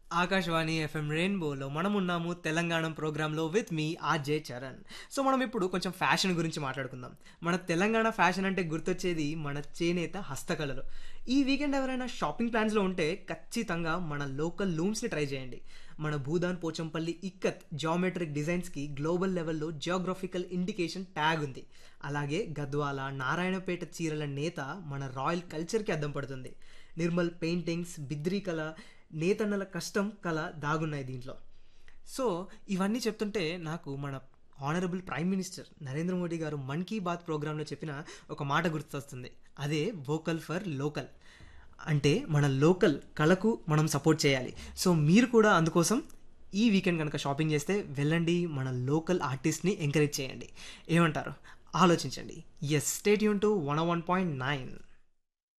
Akashvani FM రెయిన్బోలో మనం ఉన్నాము తెలంగాణ ప్రోగ్రాంలో with me RJ Charan so మనం ఇప్పుడు కొంచెం ఫ్యాషన్ గురించి మాట్లాడుకుందాం మన తెలంగాణ ఫ్యాషన్ అంటే గుర్తొచ్చేది మన చేనేత హస్తకళలు ఈ వీకెండ్ ఎవరైనా షాపింగ్ ప్లాన్స్లో ఉంటే ఖచ్చితంగా మన లోకల్ లూమ్స్ని ట్రై చేయండి మన భూదాన్ పోచంపల్లి ఇక్కత్ జామెట్రిక్ డిజైన్స్కి గ్లోబల్ లెవెల్లో జియోగ్రఫికల్ ఇండికేషన్ ట్యాగ్ ఉంది అలాగే గద్వాల నారాయణపేట చీరల నేత మన రాయల్ కల్చర్కి అద్దం పడుతుంది నిర్మల్ పెయింటింగ్స్ బిద్రీ కళ నేతన్నల కష్టం కళ దాగున్నాయి దీంట్లో సో ఇవన్నీ చెప్తుంటే నాకు మన honourable prime minister Narendra Modi garu Mann key bath ప్రోగ్రాంలో చెప్పిన ఒక మాట గుర్తొస్తుంది అదే వోకల్ ఫర్ లోకల్ అంటే మన లోకల్ కళకు మనం సపోర్ట్ చేయాలి సో మీరు కూడా అందుకోసం ఈ వీకెండ్ కనుక షాపింగ్ చేస్తే వెళ్ళండి మన లోకల్ ఆర్టిస్ట్ని ఎంకరేజ్ చేయండి ఏమంటారు ఆలోచించండి ఎస్ స్టేట్ యూన్ two one one point nine